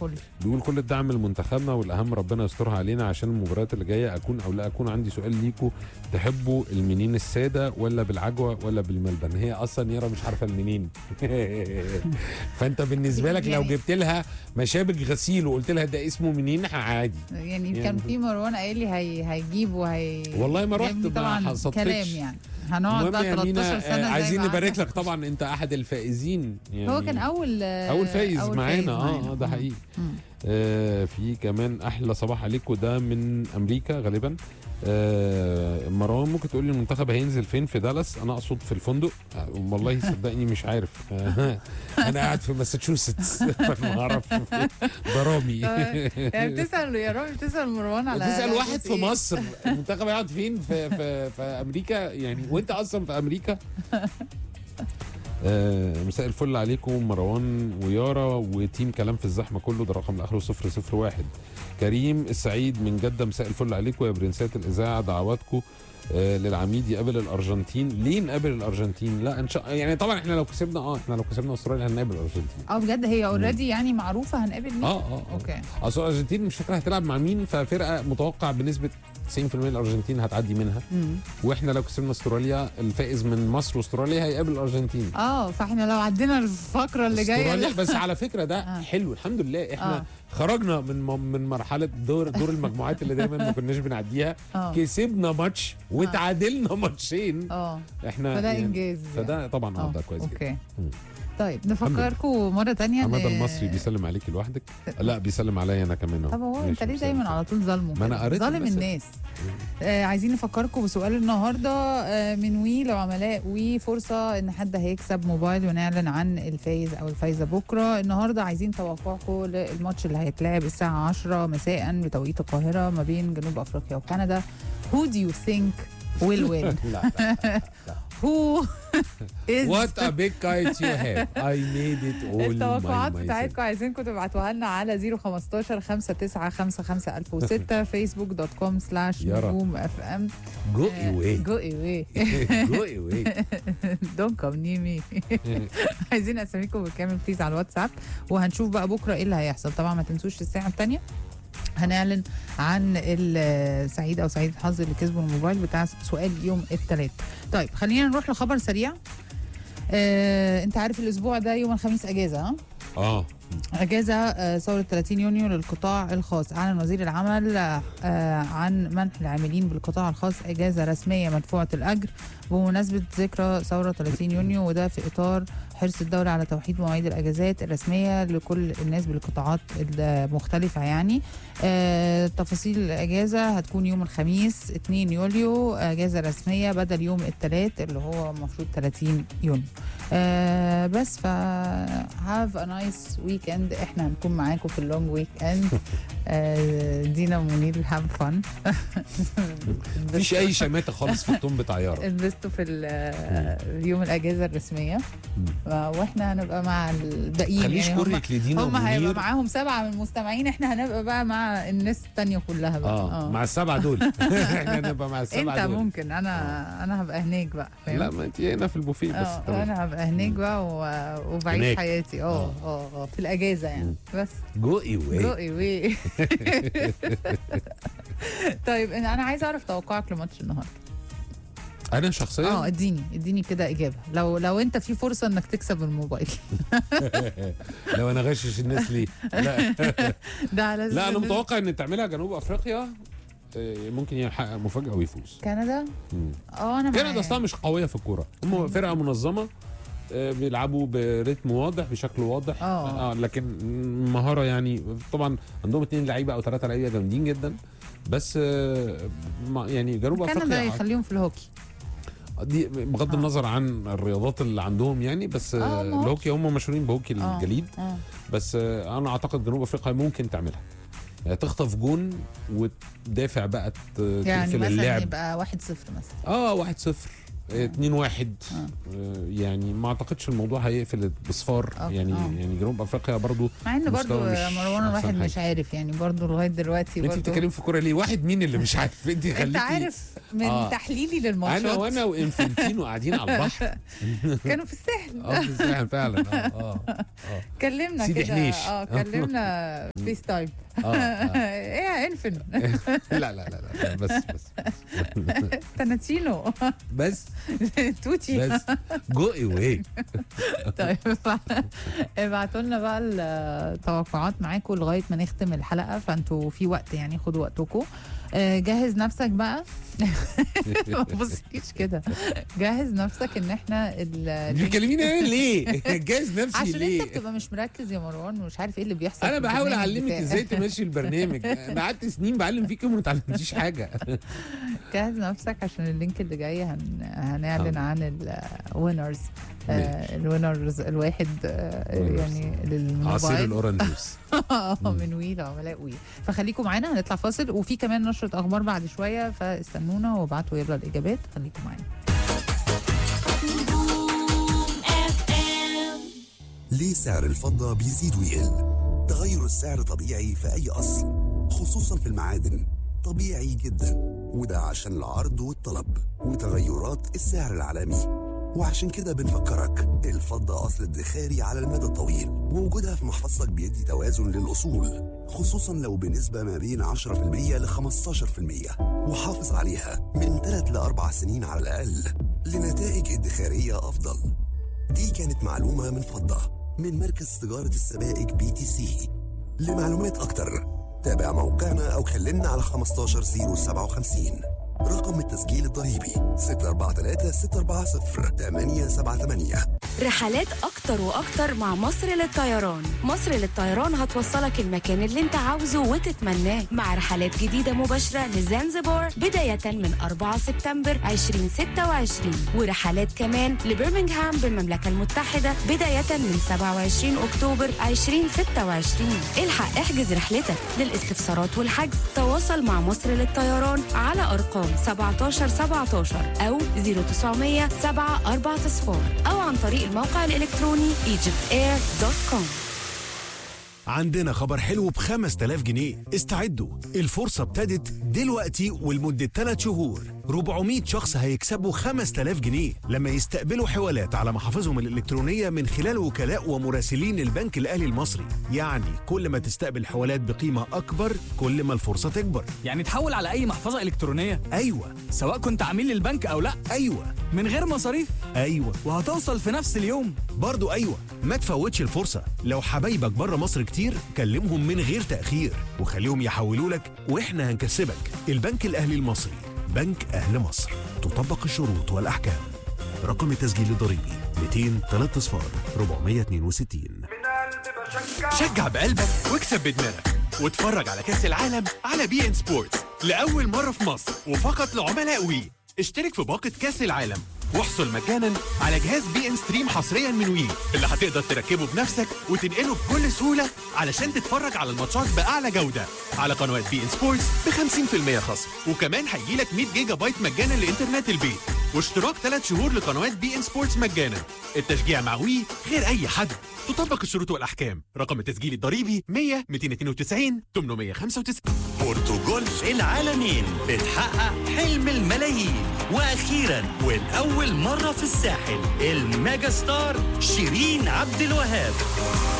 الفل بيقول كل الدعم لمنتخبنا والاهم ربنا يسترها علينا عشان المباريات اللي جايه اكون او لا اكون عندي سؤال ليكوا تحبوا المنين الساده ولا بالعجوه ولا بالملبن هي اصلا يارا مش عارفه المنين فانت بالنسبه لك لو يعني- جبت لها مشابك غسيل وقلت لها ده اسمه منين عادي يعني, يعني- كان في مروان قايل لي هي هيجيب وهي والله ما رحت، جابني ما طبعا صدفتش. كلام يعني هنقعد المهم بقى يا 13 مينا سنه آه، زي عايزين ما نبارك قعدنا. لك طبعا انت احد الفائزين يعني هو كان اول اول فايز أول معانا اه معانا. اه ده مم. حقيقي مم. آه في كمان احلى صباح عليكم ده من امريكا غالبا آه مروان ممكن تقول لي المنتخب هينزل فين في دالاس انا اقصد في الفندق آه والله صدقني مش عارف آه انا قاعد في ماساتشوستس فما اعرفش فين. ضرامي يعني بتسال يا رامي بتسال مروان على تسال لعبة واحد في إيه؟ مصر المنتخب هيقعد فين في في في امريكا يعني وانت اصلا في امريكا آه مساء الفل عليكم مروان ويارا وتيم كلام في الزحمه كله ده رقم اخره 001 كريم السعيد من جده مساء الفل عليكم يا برنسات الاذاعه دعواتكم آه للعميد يقابل الارجنتين ليه نقابل الارجنتين لا ان شاء يعني طبعا احنا لو كسبنا اه احنا لو كسبنا استراليا هنقابل الارجنتين اه بجد هي اوريدي يعني معروفه هنقابل مين اه اه اه اوكي اصل الارجنتين مش فاكر هتلعب مع مين ففرقه متوقع بنسبه 90% الارجنتين هتعدي منها مم. واحنا لو كسبنا استراليا الفائز من مصر واستراليا هيقابل الارجنتين اه فاحنا لو عدينا الفقره اللي جايه استراليا بس على فكره ده آه. حلو الحمد لله احنا آه. خرجنا من من مرحله دور دور المجموعات اللي دايما ما كناش بنعديها اه كسبنا ماتش وتعادلنا ماتشين اه احنا فده يعني- انجاز فده طبعا اه آه، ده كويس جدا اوكي مم. طيب نفكركم مره تانية حماده إن- المصري بيسلم عليك لوحدك لا بيسلم عليا انا كمان اهو طب هو ماشي، انت ليه مساء دايما الخير. على طول ظالمه ما أنا كده؟ قريت ظالم المسج. الناس آه عايزين نفكركم بسؤال النهارده آه من وي لعملاء وي فرصه ان حد هيكسب موبايل ونعلن عن الفايز او الفايزه بكره النهارده عايزين توقعكم للماتش اللي هيتلعب الساعه 10 مساء بتوقيت القاهره ما بين جنوب افريقيا وكندا who do you think will win لا لا who is What a big kite you have. I made it all التوقعات my myself. بتاعتكم عايزينكم تبعتوها لنا على 015 5955 1006 فيسبوك دوت كوم سلاش يارا. نجوم اف ام Go away. جو اواي Go away. دونت كم نير مي عايزين اساميكم بالكامل بليز على الواتساب وهنشوف بقى بكره ايه اللي هيحصل طبعا ما تنسوش الساعه الثانيه هنعلن عن السعيد او سعيد الحظ اللي كسبوا الموبايل بتاع سؤال يوم الثلاث طيب خلينا نروح لخبر سريع آه، انت عارف الاسبوع ده يوم الخميس اجازه ها اه اجازه آه، ثوره 30 يونيو للقطاع الخاص اعلن وزير العمل آه، عن منح العاملين بالقطاع الخاص اجازه رسميه مدفوعه الاجر بمناسبه ذكرى ثوره 30 يونيو وده في اطار حرص الدوله على توحيد مواعيد الاجازات الرسميه لكل الناس بالقطاعات المختلفه يعني آه، تفاصيل الاجازه هتكون يوم الخميس 2 يوليو اجازه رسميه بدل يوم الثلاث اللي هو المفروض 30 يونيو آه بس ف هاف ا نايس ويك اند احنا هنكون معاكم في اللونج ويك اند آه دينا ومنير هاف فن مفيش اي شماته خالص في التون بتاع يارا انبسطوا في ال- يوم الاجازه الرسميه واحنا هنبقى مع الباقيين خليش يعني هم كورك لدينا هم هيبقى ومنير معاهم سبعه من المستمعين احنا هنبقى بقى مع الناس التانية كلها بقى اه مع السبعه دول احنا هنبقى مع السبعه انت دول ممكن انا انا هبقى هناك بقى فاهم؟ لا ما انت هنا في البوفيه بس اه تمام انا هبقى هناك بقى و- وبعيش هناك. حياتي اه اه اه في الاجازه يعني بس جو اواي رؤي وي طيب انا أنا عايزه اعرف توقعك لماتش النهارده انا اه شخصيا اديني اديني كده اجابه لو لو انت في فرصه انك تكسب الموبايل لو انا غشش الناس ليه لا ده لازم لا انا متوقع ان تعملها جنوب افريقيا آه، ممكن يحقق مفاجاه ويفوز كندا مم. اه انا كندا معاك. اصلا مش قويه في الكوره هم فرقه منظمه آه، بيلعبوا برتم واضح بشكل واضح آه. اه لكن مهاره يعني طبعا عندهم اتنين لعيبه او ثلاثه لعيبه جامدين جدا بس آه، ما- يعني جنوب كندا افريقيا يخليهم في الهوكي دي بغض آه. النظر عن الرياضات اللي عندهم يعني بس آه، آه، ما هو- الهوكي هم مشهورين بهوكي آه. الجليد اه بس آه، انا اعتقد جنوب افريقيا ممكن تعملها يعني تخطف جون وتدافع بقى ت- يعني تقفل مثلا اللعب يبقى 1-0 مثلا اه 1 0 2 1 آه. يعني ما اعتقدش الموضوع هيقفل بصفار آه، يعني آه. يعني جنوب افريقيا برضو مع ان برضو مستوى مش يا مروان أحسن الواحد حاجة. مش عارف يعني برضو لغايه دلوقتي انت برضو بتتكلم في كوره ليه واحد مين اللي مش عارف انت خليكي انت عارف من آه. تحليلي للماتشات انا وانا وانفنتينو قاعدين على البحر كانوا في الساحل اه في الساحل فعلا اه اه اه كلمنا سيدي كده حنيش. اه كلمنا فيس تايم اه آه. ايه يا انفن لا لا لا لا بس بس تناتينو بس توتي بس جو اواي طيب ابعتوا لنا بقى التوقعات معاكم لغايه ما نختم الحلقه فانتوا في وقت يعني خدوا وقتكم آه، جهز نفسك بقى ما تبصيش كده جهز نفسك ان احنا ال- بتكلميني انا ليه؟ جايز نفسي عشان ليه؟ انت بتبقى مش مركز يا مروان ومش عارف ايه اللي بيحصل انا في بحاول البرنامج اعلمك بتاعي. ازاي تمشي البرنامج انا قعدت سنين بعلم فيك وما اتعلمتيش حاجه جهز نفسك عشان اللينك اللي جاي هن... هنعلن آه. عن الوينرز الوينرز الواحد آه، Winners. يعني عصير للموبايل الاورنج جوس من وي لعملاء وي فخليكم معانا هنطلع فاصل وفي كمان نشرة اخبار بعد شويه فاستنونا وابعتوا يلا الاجابات خليكم معانا ليه سعر الفضة بيزيد ويقل؟ تغير السعر طبيعي في أي أصل خصوصا في المعادن طبيعي جدا وده عشان العرض والطلب وتغيرات السعر العالمي وعشان كده بنفكرك الفضة أصل ادخاري على المدى الطويل ووجودها في محفظتك بيدي توازن للأصول خصوصا لو بنسبة ما بين 10% ل 15% وحافظ عليها من 3 ل 4 سنين على الأقل لنتائج ادخارية أفضل دي كانت معلومة من فضة من مركز تجارة السبائك بي تي سي لمعلومات أكتر تابع موقعنا أو كلمنا على 15057 رقم التسجيل الضريبي 643 رحلات أكتر وأكتر مع مصر للطيران مصر للطيران هتوصلك المكان اللي انت عاوزه وتتمناه مع رحلات جديدة مباشرة لزنزبار بداية من 4 سبتمبر 2026 ورحلات كمان لبرمنغهام بالمملكة المتحدة بداية من 27 أكتوبر 2026 الحق احجز رحلتك للاستفسارات والحجز تواصل مع مصر للطيران على أرقام 17 17 أو 0900 7 4 صفار أو عن طريق الموقع الإلكتروني egyptair.com عندنا خبر حلو ب 5000 جنيه استعدوا الفرصة ابتدت دلوقتي ولمدة 3 شهور 400 شخص هيكسبوا 5000 جنيه لما يستقبلوا حوالات على محافظهم الإلكترونية من خلال وكلاء ومراسلين البنك الأهلي المصري يعني كل ما تستقبل حوالات بقيمة أكبر كل ما الفرصة تكبر يعني تحول على أي محفظة إلكترونية أيوة سواء كنت عميل للبنك أو لا أيوة من غير مصاريف أيوة وهتوصل في نفس اليوم برضو أيوة ما تفوتش الفرصة لو حبايبك بره مصر كتير كلمهم من غير تأخير وخليهم يحولوا لك وإحنا هنكسبك البنك الأهلي المصري بنك أهل مصر تطبق الشروط والأحكام رقم التسجيل الضريبي 200 3 صفار 462 شجع بقلبك واكسب بدماغك واتفرج على كأس العالم على بي ان سبورتس لأول مرة في مصر وفقط لعملاء وي اشترك في باقة كأس العالم واحصل مجانا على جهاز بي ان ستريم حصريا من وي اللي هتقدر تركبه بنفسك وتنقله بكل سهولة علشان تتفرج على الماتشات بأعلى جودة على قنوات بي ان سبورتس ب 50% خصم وكمان هيجيلك 100 جيجا بايت مجانا لإنترنت البيت واشتراك 3 شهور لقنوات بي ان سبورتس مجانا التشجيع مع وي غير اي حد تطبق الشروط والاحكام رقم التسجيل الضريبي 100 292 895 بورتوجولف العالمين بتحقق حلم الملايين واخيرا ولاول مره في الساحل الميجا ستار شيرين عبد الوهاب